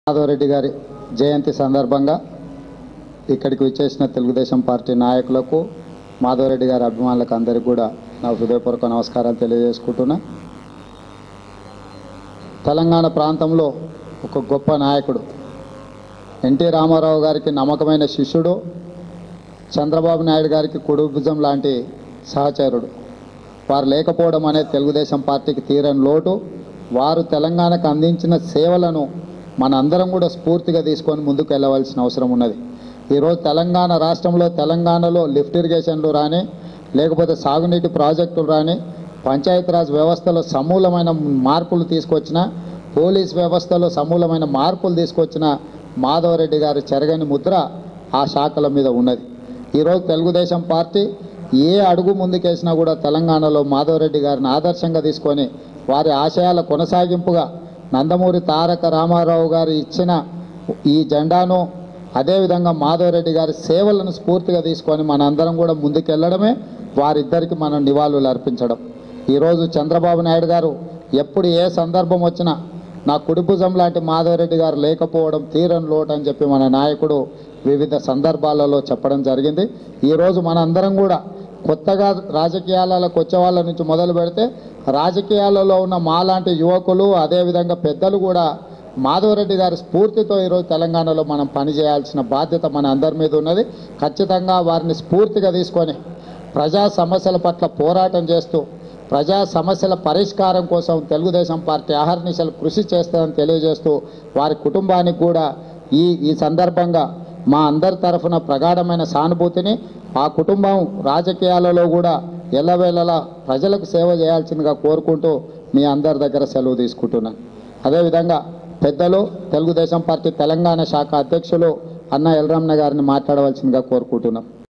మాధవరెడ్డి గారి జయంతి సందర్భంగా ఇక్కడికి విచ్చేసిన తెలుగుదేశం పార్టీ నాయకులకు మాధవరెడ్డి గారి అభిమానులకు అందరికీ కూడా నా హృదయపూర్వక నమస్కారాలు తెలియజేసుకుంటున్నా తెలంగాణ ప్రాంతంలో ఒక గొప్ప నాయకుడు ఎన్టీ రామారావు గారికి నమ్మకమైన శిష్యుడు చంద్రబాబు నాయుడు గారికి కుడి భుజం లాంటి సహచరుడు వారు లేకపోవడం అనేది తెలుగుదేశం పార్టీకి తీరని లోటు వారు తెలంగాణకు అందించిన సేవలను మనందరం కూడా స్ఫూర్తిగా తీసుకొని ముందుకు వెళ్ళవలసిన అవసరం ఉన్నది ఈరోజు తెలంగాణ రాష్ట్రంలో తెలంగాణలో లిఫ్ట్ ఇరిగేషన్లు రాని లేకపోతే సాగునీటి ప్రాజెక్టులు రాని పంచాయతీరాజ్ వ్యవస్థలో సమూలమైన మార్పులు తీసుకొచ్చిన పోలీస్ వ్యవస్థలో సమూలమైన మార్పులు తీసుకొచ్చిన మాధవరెడ్డి గారి చెరగని ముద్ర ఆ శాఖల మీద ఉన్నది ఈరోజు తెలుగుదేశం పార్టీ ఏ అడుగు ముందుకేసినా కూడా తెలంగాణలో మాధవరెడ్డి గారిని ఆదర్శంగా తీసుకొని వారి ఆశయాల కొనసాగింపుగా నందమూరి తారక రామారావు గారు ఇచ్చిన ఈ జెండాను అదేవిధంగా మాధవరెడ్డి గారి సేవలను స్ఫూర్తిగా తీసుకొని మనందరం కూడా ముందుకెళ్ళడమే వారిద్దరికి మనం నివాళులు అర్పించడం ఈరోజు చంద్రబాబు నాయుడు గారు ఎప్పుడు ఏ సందర్భం వచ్చినా నా కుడి భుజం లాంటి మాధవరెడ్డి గారు లేకపోవడం తీరని లోటు అని చెప్పి మన నాయకుడు వివిధ సందర్భాలలో చెప్పడం జరిగింది ఈరోజు మనందరం కూడా కొత్తగా రాజకీయాలకు వచ్చే వాళ్ళ నుంచి మొదలు పెడితే రాజకీయాలలో ఉన్న మాలాంటి యువకులు అదేవిధంగా పెద్దలు కూడా మాధవరెడ్డి గారి స్ఫూర్తితో ఈరోజు తెలంగాణలో మనం పనిచేయాల్సిన బాధ్యత మన అందరి మీద ఉన్నది ఖచ్చితంగా వారిని స్ఫూర్తిగా తీసుకొని ప్రజా సమస్యల పట్ల పోరాటం చేస్తూ ప్రజా సమస్యల పరిష్కారం కోసం తెలుగుదేశం పార్టీ అహర్నిశలు కృషి చేస్తుందని తెలియజేస్తూ వారి కుటుంబానికి కూడా ఈ ఈ సందర్భంగా మా అందరి తరఫున ప్రగాఢమైన సానుభూతిని ఆ కుటుంబం రాజకీయాలలో కూడా ఎల్లవేళలా ప్రజలకు సేవ చేయాల్సిందిగా కోరుకుంటూ మీ అందరి దగ్గర సెలవు తీసుకుంటున్నాను అదేవిధంగా పెద్దలు తెలుగుదేశం పార్టీ తెలంగాణ శాఖ అధ్యక్షులు అన్న ఎల్రమ్న గారిని మాట్లాడవలసిందిగా కోరుకుంటున్నాం